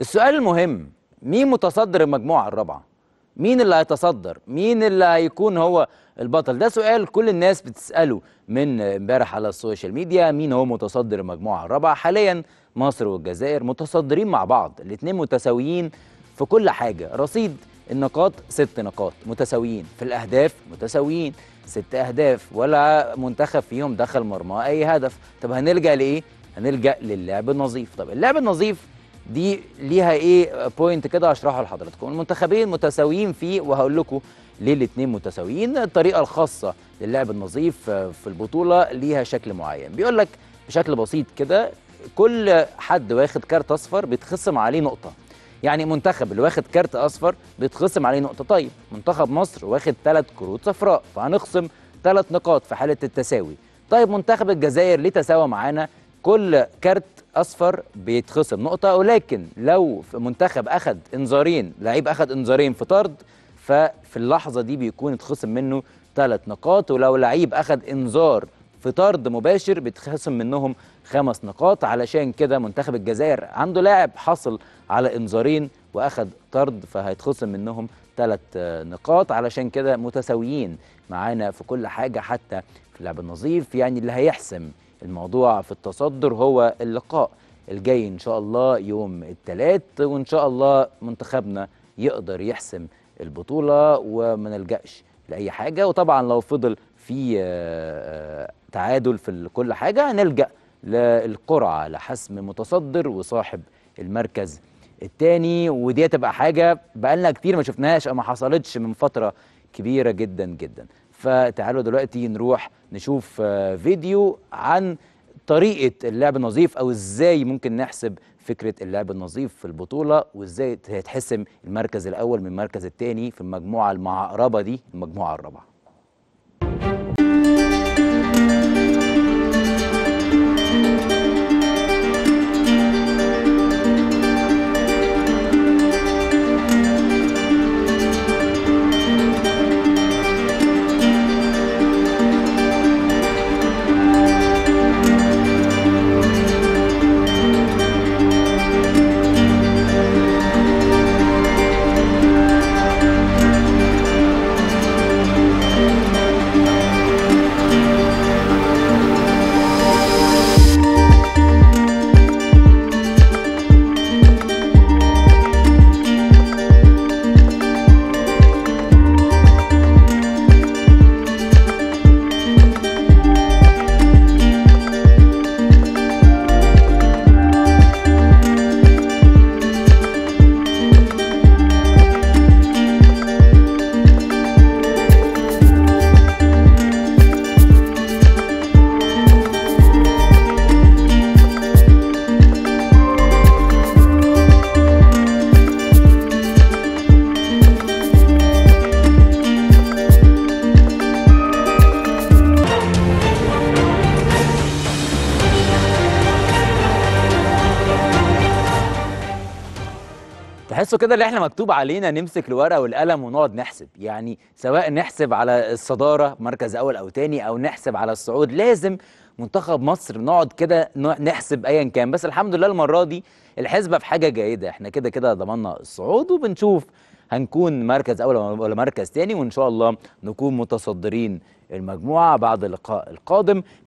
السؤال المهم مين متصدر المجموعة الرابعة؟ مين اللي هيتصدر؟ مين اللي هيكون هو البطل؟ ده سؤال كل الناس بتسأله من امبارح على السوشيال ميديا مين هو متصدر المجموعة الرابعة؟ حاليا مصر والجزائر متصدرين مع بعض الاثنين متساويين في كل حاجة رصيد النقاط ست نقاط متساويين في الأهداف متساويين ست أهداف ولا منتخب فيهم دخل مرمى أي هدف طب هنلجأ لإيه؟ هنلجأ للعب النظيف طب اللعب النظيف دي ليها ايه بوينت كده هشرحه لحضراتكم المنتخبين متساويين فيه وهقول لكم ليه الاثنين متساويين الطريقه الخاصه للعب النظيف في البطوله ليها شكل معين بيقول لك بشكل بسيط كده كل حد واخد كارت اصفر بيتخصم عليه نقطه يعني منتخب اللي واخد كارت اصفر بيتخصم عليه نقطه طيب منتخب مصر واخد ثلاث كروت صفراء فهنخصم ثلاث نقاط في حاله التساوي طيب منتخب الجزائر ليه تساوى معانا كل كارت اصفر بيتخصم نقطه ولكن لو في منتخب اخذ انذارين لعيب اخذ انذارين في طرد ففي اللحظه دي بيكون اتخصم منه ثلاث نقاط ولو لعيب اخذ انذار في طرد مباشر بيتخصم منهم خمس نقاط علشان كده منتخب الجزائر عنده لاعب حصل على انذارين واخذ طرد فهيتخصم منهم ثلاث نقاط علشان كده متساويين معانا في كل حاجه حتى في اللعب النظيف يعني اللي هيحسم الموضوع في التصدر هو اللقاء الجاي ان شاء الله يوم الثلاث وان شاء الله منتخبنا يقدر يحسم البطوله وما نلجاش لاي حاجه وطبعا لو فضل في تعادل في كل حاجه هنلجا للقرعه لحسم متصدر وصاحب المركز الثاني ودي تبقى حاجه بقالنا كتير ما شفناهاش او ما حصلتش من فتره كبيره جدا جدا فتعالوا دلوقتي نروح نشوف فيديو عن طريقة اللعب النظيف أو إزاي ممكن نحسب فكرة اللعب النظيف في البطولة وإزاي هيتحسم المركز الأول من المركز الثاني في المجموعة المعقربة دي المجموعة الرابعة تحسوا كده اللي احنا مكتوب علينا نمسك الورقه والقلم ونقعد نحسب يعني سواء نحسب على الصداره مركز اول او تاني او نحسب على الصعود لازم منتخب مصر نقعد كده نحسب ايا كان بس الحمد لله المره دي الحسبه في حاجه جيده احنا كده كده ضمننا الصعود وبنشوف هنكون مركز اول ولا مركز تاني وان شاء الله نكون متصدرين المجموعه بعد اللقاء القادم